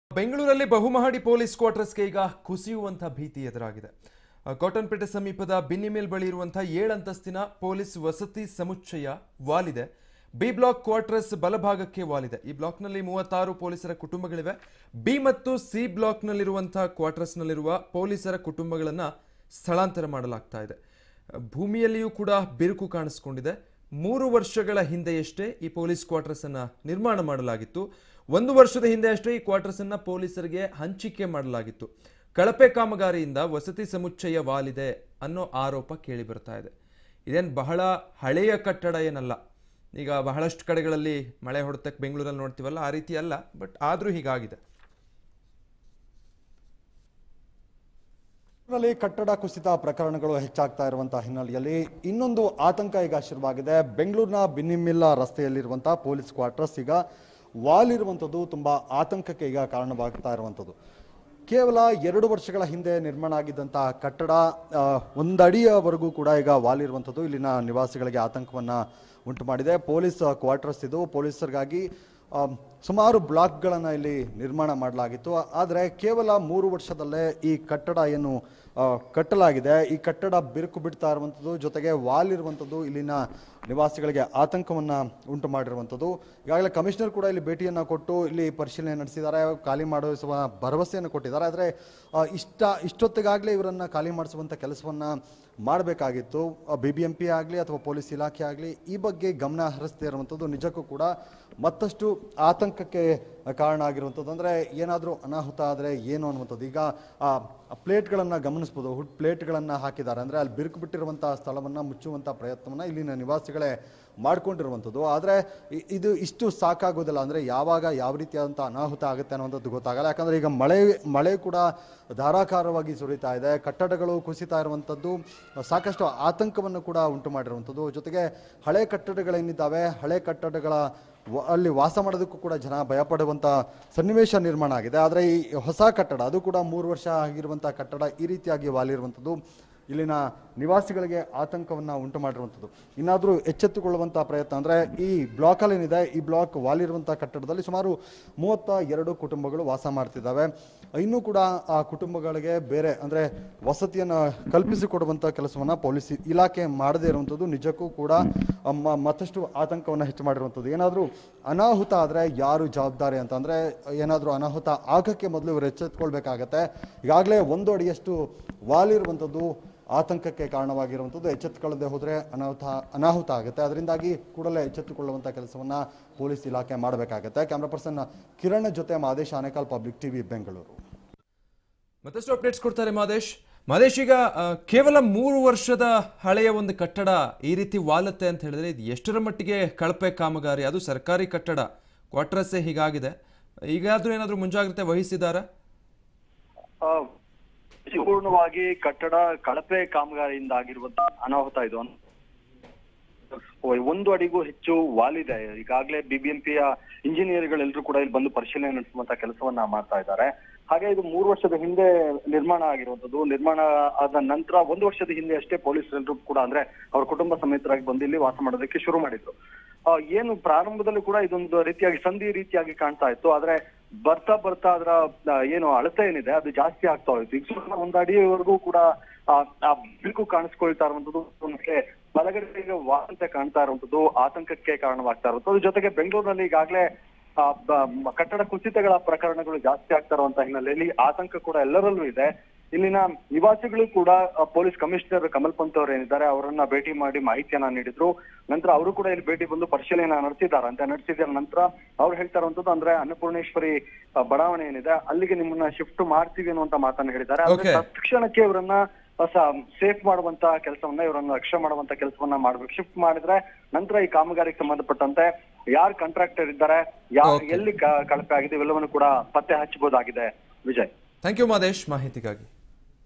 ಬೆಂಗಳೂರಲ್ಲಿ ಬಹುಮಹಡಿ ಪೊಲೀಸ್ ಕ್ವಾರ್ಟರ್ಸ್ಗೆ ಈಗ ಕುಸಿಯುವಂಥ ಭೀತಿ ಎದುರಾಗಿದೆ ಆ, ಕಾಟನ್ಪೇಟೆ ಸಮೀಪದ ಬಿನ್ನಿಮಿಲ್ ಬಳಿ ಇರುವಂತಹ ಏಳಂತಸ್ತಿನ ಪೊಲೀಸ್ ವಸತಿ ಸಮುಚ್ಚಯ ವಾಲಿದೆ ಬಿ ಬ್ಲಾಕ್ ಕ್ವಾರ್ಟರ್ಸ್ ಬಲಭಾಗಕ್ಕೆ ವಾಲಿದೆ ಈ ಬ್ಲಾಕ್ನಲ್ಲಿ ಮೂವತ್ತಾರು ಪೊಲೀಸರ ಕುಟುಂಬಗಳಿವೆ ಬಿ ಮತ್ತು ಸಿ ಬ್ಲಾಕ್ನಲ್ಲಿರುವಂತಹ ಕ್ವಾರ್ಟರ್ಸ್ನಲ್ಲಿರುವ ಪೊಲೀಸರ ಕುಟುಂಬಗಳನ್ನು ಸ್ಥಳಾಂತರ ಮಾಡಲಾಗ್ತಾ ಇದೆ ಭೂಮಿಯಲ್ಲಿಯೂ ಕೂಡ ಬಿರುಕು ಕಾಣಿಸ್ಕೊಂಡಿದೆ ಮೂರು ವರ್ಷಗಳ ಹಿಂದೆಯಷ್ಟೇ ಈ ಪೊಲೀಸ್ ಕ್ವಾರ್ಟರ್ಸ್ ಅನ್ನ ನಿರ್ಮಾಣ ಮಾಡಲಾಗಿತ್ತು ಒಂದು ವರ್ಷದ ಹಿಂದೆ ಅಷ್ಟೇ ಈ ಕ್ವಾರ್ಟರ್ಸ್ ಅನ್ನ ಪೊಲೀಸರಿಗೆ ಹಂಚಿಕೆ ಮಾಡಲಾಗಿತ್ತು ಕಳಪೆ ಕಾಮಗಾರಿಯಿಂದ ವಸತಿ ಸಮುಚ್ಚಯ ವಾಲಿದೆ ಅನ್ನೋ ಆರೋಪ ಕೇಳಿ ಬರ್ತಾ ಇದೆ ಇದೇನು ಬಹಳ ಹಳೆಯ ಕಟ್ಟಡ ಏನಲ್ಲ ಈಗ ಬಹಳಷ್ಟು ಕಡೆಗಳಲ್ಲಿ ಮಳೆ ಹೊಡೆತಕ್ಕೆ ಬೆಂಗಳೂರಲ್ಲಿ ನೋಡ್ತೀವಲ್ಲ ಆ ರೀತಿ ಅಲ್ಲ ಬಟ್ ಆದರೂ ಹೀಗಾಗಿದೆ ರಲ್ಲಿ ಕಟ್ಟಡ ಕುಸಿತ ಪ್ರಕರಣಗಳು ಹೆಚ್ಚಾಗ್ತಾ ಇರುವಂತಹ ಹಿನ್ನೆಲೆಯಲ್ಲಿ ಇನ್ನೊಂದು ಆತಂಕ ಈಗ ಶುರುವಾಗಿದೆ ಬೆಂಗಳೂರಿನ ಬಿನ್ನಿಮಿಲ್ಲ ರಸ್ತೆಯಲ್ಲಿರುವಂತಹ ಪೊಲೀಸ್ ಕ್ವಾರ್ಟರ್ಸ್ ಈಗ ವಾಲ್ ಇರುವಂಥದ್ದು ತುಂಬಾ ಆತಂಕಕ್ಕೆ ಈಗ ಕಾರಣವಾಗ್ತಾ ಇರುವಂಥದ್ದು ಕೇವಲ ಎರಡು ವರ್ಷಗಳ ಹಿಂದೆ ನಿರ್ಮಾಣ ಆಗಿದ್ದಂತಹ ಕಟ್ಟಡ ಆ, ಒಂದಡಿಯವರೆಗೂ ಕೂಡ ಈಗ ವಾಲ್ ಇರುವಂಥದ್ದು ಇಲ್ಲಿನ ನಿವಾಸಿಗಳಿಗೆ ಆತಂಕವನ್ನ ಉಂಟು ಮಾಡಿದೆ ಪೊಲೀಸ್ ಕ್ವಾರ್ಟರ್ಸ್ ಇದು ಪೊಲೀಸರಿಗಾಗಿ ಆ, ಸುಮಾರು ಬ್ಲಾಕ್ಗಳನ್ನು ಇಲ್ಲಿ ನಿರ್ಮಾಣ ಮಾಡಲಾಗಿತ್ತು ಆದರೆ ಕೇವಲ ಮೂರು ವರ್ಷದಲ್ಲೇ ಈ ಕಟ್ಟಡ ಏನು ಆ, ಕಟ್ಟಲಾಗಿದೆ ಈ ಕಟ್ಟಡ ಬಿರುಕು ಬಿಡ್ತಾ ಇರುವಂಥದ್ದು ಜೊತೆಗೆ ವಾಲ್ ಇರುವಂಥದ್ದು ಇಲ್ಲಿನ ನಿವಾಸಿಗಳಿಗೆ ಆತಂಕವನ್ನ ಉಂಟು ಮಾಡಿರುವಂಥದ್ದು ಈಗಾಗಲೇ ಕಮಿಷನರ್ ಕೂಡ ಇಲ್ಲಿ ಭೇಟಿಯನ್ನ ಕೊಟ್ಟು ಇಲ್ಲಿ ಪರಿಶೀಲನೆ ನಡೆಸಿದ್ದಾರೆ ಖಾಲಿ ಮಾಡಿಸುವ ಭರವಸೆಯನ್ನು ಕೊಟ್ಟಿದ್ದಾರೆ ಆದರೆ ಆ, ಇಷ್ಟ ಇಷ್ಟೊತ್ತಿಗಾಗಲೇ ಇವರನ್ನ ಖಾಲಿ ಮಾಡಿಸುವಂಥ ಕೆಲಸವನ್ನ ಮಾಡಬೇಕಾಗಿತ್ತು ಬಿ ಬಿ ಎಂ ಪಿ ಆಗಲಿ ಅಥವಾ ಪೊಲೀಸ್ ಇಲಾಖೆ ಆಗಲಿ ಈ ಬಗ್ಗೆ ಗಮನ ಹರಿಸದೇ ಇರುವಂಥದ್ದು ನಿಜಕ್ಕೂ ಕೂಡ ಮತ್ತಷ್ಟು ಆತಂಕಕ್ಕೆ ಕಾರಣ ಆಗಿರುವಂಥದ್ದು ಅಂದರೆ ಏನಾದರೂ ಅನಾಹುತ ಆದರೆ ಏನು ಅನ್ನುವಂಥದ್ದು ಈಗ ಆ ಪ್ಲೇಟ್ಗಳನ್ನು ಗಮನಿಸ್ಬೋದು ಹುಡ್ ಪ್ಲೇಟ್ಗಳನ್ನು ಹಾಕಿದ್ದಾರೆ ಅಂದರೆ ಅಲ್ಲಿ ಬಿರುಕು ಬಿಟ್ಟಿರುವಂಥ ಸ್ಥಳವನ್ನು ಮುಚ್ಚುವಂಥ ಪ್ರಯತ್ನವನ್ನು ಇಲ್ಲಿನ ನಿವಾಸಿಗಳೇ ಮಾಡ್ಕೊಂಡಿರುವಂಥದ್ದು ಆದರೆ ಇ- ಇದು ಇಷ್ಟು ಸಾಕಾಗೋದಿಲ್ಲ ಅಂದರೆ ಯಾವಾಗ ಯಾವ ರೀತಿಯಾದಂಥ ಅನಾಹುತ ಆಗುತ್ತೆ ಅನ್ನುವಂಥದ್ದು ಗೊತ್ತಾಗಲ್ಲ ಯಾಕಂದರೆ ಈಗ ಮಳೆ ಮಳೆ ಕೂಡ ಧಾರಾಕಾರವಾಗಿ ಸುರಿತಾ ಇದೆ ಕಟ್ಟಡಗಳು ಕುಸಿತಾ ಇರುವಂಥದ್ದು ಸಾಕಷ್ಟು ಆತಂಕವನ್ನು ಕೂಡ ಉಂಟು ಮಾಡಿರುವಂಥದ್ದು ಜೊತೆಗೆ ಹಳೆ ಕಟ್ಟಡಗಳೇನಿದ್ದಾವೆ ಹಳೆ ಕಟ್ಟಡಗಳ ವ- ಅಲ್ಲಿ ವಾಸ ಮಾಡೋದಕ್ಕೂ ಕೂಡ ಜನ ಭಯಪಡುವಂಥ ಸನ್ನಿವೇಶ ನಿರ್ಮಾಣ ಆಗಿದೆ ಆದರೆ ಈ ಹೊಸ ಕಟ್ಟಡ ಅದು ಕೂಡ ಮೂರು ವರ್ಷ ಆಗಿರುವಂಥ ಕಟ್ಟಡ ಈ ರೀತಿಯಾಗಿ ವಾಲಿರುವಂಥದ್ದು ಇಲ್ಲಿನ ನಿವಾಸಿಗಳಿಗೆ ಆತಂಕವನ್ನು ಉಂಟು ಮಾಡಿರುವಂಥದ್ದು ಇನ್ನಾದರೂ ಎಚ್ಚೆತ್ತುಕೊಳ್ಳುವಂಥ ಪ್ರಯತ್ನ ಅಂದರೆ ಈ ಬ್ಲಾಕಲ್ಲಿ ಏನಿದೆ ಈ ಬ್ಲಾಕ್ ವಾಲಿರುವಂಥ ಕಟ್ಟಡದಲ್ಲಿ ಸುಮಾರು ಮೂವತ್ತ ಎರಡು ಕುಟುಂಬಗಳು ವಾಸ ಮಾಡ್ತಿದ್ದಾವೆ ಇನ್ನೂ ಕೂಡ ಆ ಕುಟುಂಬಗಳಿಗೆ ಬೇರೆ ಅಂದರೆ ವಸತಿಯನ್ನು ಕಲ್ಪಿಸಿಕೊಡುವಂಥ ಕೆಲಸವನ್ನು ಪೊಲೀಸ್ ಇಲಾಖೆ ಮಾಡದೇ ಇರುವಂಥದ್ದು ನಿಜಕ್ಕೂ ಕೂಡ ಮ- ಮತ್ತಷ್ಟು ಆತಂಕವನ್ನು ಹೆಚ್ಚು ಮಾಡಿರುವಂಥದ್ದು ಏನಾದರೂ ಅನಾಹುತ ಆದರೆ ಯಾರು ಜವಾಬ್ದಾರಿ ಅಂತ ಅಂದರೆ ಏನಾದರೂ ಅನಾಹುತ ಆಗಕ್ಕೆ ಮೊದಲು ಇವರು ಎಚ್ಚೆತ್ಕೊಳ್ಬೇಕಾಗತ್ತೆ ಈಗಾಗಲೇ ಒಂದು ಅಡಿಯಷ್ಟು ವಾಲಿರುವಂಥದ್ದು ಆತಂಕಕ್ಕೆ ಕಾರಣವಾಗಿರುವಂಥದ್ದು ಎಚ್ಚೆತ್ತುಕೊಳ್ಳದೆ ಹೋದರೆ ಅನಾಹುತ ಅನಾಹುತ ಆಗುತ್ತೆ ಅದರಿಂದಾಗಿ ಕೂಡಲೇ ಎಚ್ಚೆತ್ತುಕೊಳ್ಳುವಂಥ ಕೆಲಸವನ್ನು ಪೊಲೀಸ್ ಇಲಾಖೆ ಮಾಡಬೇಕಾಗತ್ತೆ ಕ್ಯಾಮ್ರಾ ಪರ್ಸನ್ ಕಿರಣ್ ಜೊತೆ ಮಾದೇಶ್ ಆನೇಕಲ್ ಪಬ್ಲಿಕ್ ಟಿವಿ ಬೆಂಗಳೂರು ಮತ್ತಷ್ಟು ಅಪ್ಡೇಟ್ಸ್ ಕೊಡ್ತಾರೆ ಮಾದೇಶ್ ಮಾದೇಶ್ ಈಗ ಆ, ಕೇವಲ ಮೂರು ವರ್ಷದ ಹಳೆಯ ಒಂದು ಕಟ್ಟಡ ಈ ರೀತಿ ವಾಲತ್ತೆ ಅಂತ ಹೇಳಿದ್ರೆ ಇದು ಎಷ್ಟರ ಮಟ್ಟಿಗೆ ಕಳಪೆ ಕಾಮಗಾರಿ ಅದು ಸರ್ಕಾರಿ ಕಟ್ಟಡ ಕ್ವಾರ್ಟರ್ಸೇ ಹೀಗಾಗಿದೆ ಈಗಾದ್ರೂ ಏನಾದರೂ ಮುಂಜಾಗ್ರತೆ ವಹಿಸಿದಾರಾ ಆ, ಸಂಪೂರ್ಣವಾಗಿ ಕಟ್ಟಡ ಕಳಪೆ ಕಾಮಗಾರಿಯಿಂದ ಆಗಿರುವಂತ ಅನಾಹುತ ಇದು ಅಂತ ಒಂದು ಅಡಿಗೂ ಹೆಚ್ಚು ವಾಲಿದೆ ಈಗಾಗಲೇ ಬಿಬಿಎಂಪಿಯ ಇಂಜಿನಿಯರ್ಗಳೆಲ್ಲರೂ ಕೂಡ ಇಲ್ಲಿ ಬಂದು ಪರಿಶೀಲನೆ ನಡೆಸುವಂತ ಕೆಲಸವನ್ನ ಮಾಡ್ತಾ ಇದ್ದಾರೆ ಹಾಗೆ ಇದು ಮೂರು ವರ್ಷದ ಹಿಂದೆ ನಿರ್ಮಾಣ ಆಗಿರುವಂತದ್ದು ನಿರ್ಮಾಣ ಆದ ನಂತರ ಒಂದು ವರ್ಷದ ಹಿಂದೆ ಅಷ್ಟೇ ಪೊಲೀಸರೆಲ್ಲರೂ ಕೂಡ ಅಂದ್ರೆ ಅವ್ರ ಕುಟುಂಬ ಸಮೇತರಾಗಿ ಬಂದು ಇಲ್ಲಿ ವಾಸ ಮಾಡೋದಕ್ಕೆ ಶುರು ಮಾಡಿದ್ರು ಆ, ಏನು ಪ್ರಾರಂಭದಲ್ಲೂ ಕೂಡ ಇದೊಂದು ರೀತಿಯಾಗಿ ಸಂಧಿ ರೀತಿಯಾಗಿ ಕಾಣ್ತಾ ಇತ್ತು ಆದ್ರೆ ಬರ್ತಾ ಬರ್ತಾ ಅದರ ಆ, ಏನು ಅಳತೆ ಏನಿದೆ ಅದು ಜಾಸ್ತಿ ಆಗ್ತಾ ಹೋಯ್ತು ಈಗ ಸುಮಾರು ಒಂದು ಅಡಿಯವರೆಗೂ ಕೂಡ ಆ ಆ ಬಿರುಕು ಕಾಣಿಸ್ಕೊಳ್ತಾ ಇರುವಂತದ್ದು ಮತ್ತೆ ಬಲಗಡೆಗೆ ವಾಸಂತೆ ಕಾಣ್ತಾ ಇರುವಂತದ್ದು ಆತಂಕಕ್ಕೆ ಕಾರಣವಾಗ್ತಾ ಇರುವಂತದ್ದು ಜೊತೆಗೆ ಬೆಂಗಳೂರಿನಲ್ಲಿ ಈಗಾಗಲೇ ಆ, ಬ- ಮ- ಕಟ್ಟಡ ಕುಸಿತಗಳ ಪ್ರಕರಣಗಳು ಜಾಸ್ತಿ ಆಗ್ತಾ ಇರುವಂತ ಹಿನ್ನೆಲೆಯಲ್ಲಿ ಆತಂಕ ಕೂಡ ಎಲ್ಲರಲ್ಲೂ ಇದೆ ಇಲ್ಲಿನ ನಿವಾಸಿಗಳು ಕೂಡ ಆ, ಪೊಲೀಸ್ ಕಮಿಷನರ್ ಕಮಲ್ ಪಂತ್ ಅವರು ಏನಿದ್ದಾರೆ ಅವರನ್ನ ಭೇಟಿ ಮಾಡಿ ಮಾಹಿತಿಯನ್ನ ನೀಡಿದ್ರು ನಂತರ ಅವರು ಕೂಡ ಇಲ್ಲಿ ಭೇಟಿ ಬಂದು ಪರಿಶೀಲನೆ ನಡೆಸಿದಾರಂತೆ ನಡೆಸಿದ ನಂತರ ಅವ್ರು ಹೇಳ್ತಾ ಇರುವಂತದ್ದು ಅಂದ್ರೆ ಅನ್ನಪೂರ್ಣೇಶ್ವರಿ ಆ, ಬಡಾವಣೆ ಏನಿದೆ ಅಲ್ಲಿಗೆ ನಿಮ್ಮನ್ನ ಶಿಫ್ಟ್ ಮಾಡ್ತೀವಿ ಅನ್ನುವಂತ ಮಾತನ್ನ ಹೇಳಿದ್ದಾರೆ ಆದ್ರೆ Okay. ತಕ್ಷಣಕ್ಕೆ ಇವರನ್ನ ಸೇಫ್ ಮಾಡುವಂತ ಕೆಲಸವನ್ನ ಇವರನ್ನ ರಕ್ಷಣೆ ಮಾಡುವಂತ ಕೆಲಸವನ್ನ ಮಾಡ್ಬೇಕು ಶಿಫ್ಟ್ ಮಾಡಿದ್ರೆ ನಂತರ ಈ ಕಾಮಗಾರಿಗೆ ಸಂಬಂಧಪಟ್ಟಂತೆ ಯಾರು ಕಾಂಟ್ರಾಕ್ಟರ್ ಇದ್ದಾರೆ ಯಾರು Okay. ಎಲ್ಲಿ ಕ- ಕಳಪೆ ಆಗಿದೆ ಇವೆಲ್ಲವನ್ನು ಕೂಡ ಪತ್ತೆ ಹಚ್ಚಬಹುದಾಗಿದೆ ವಿಜಯ್ ಥ್ಯಾಂಕ್ ಯು ಮಾದೇಶ್ ಮಾಹಿತಿಗಾಗಿ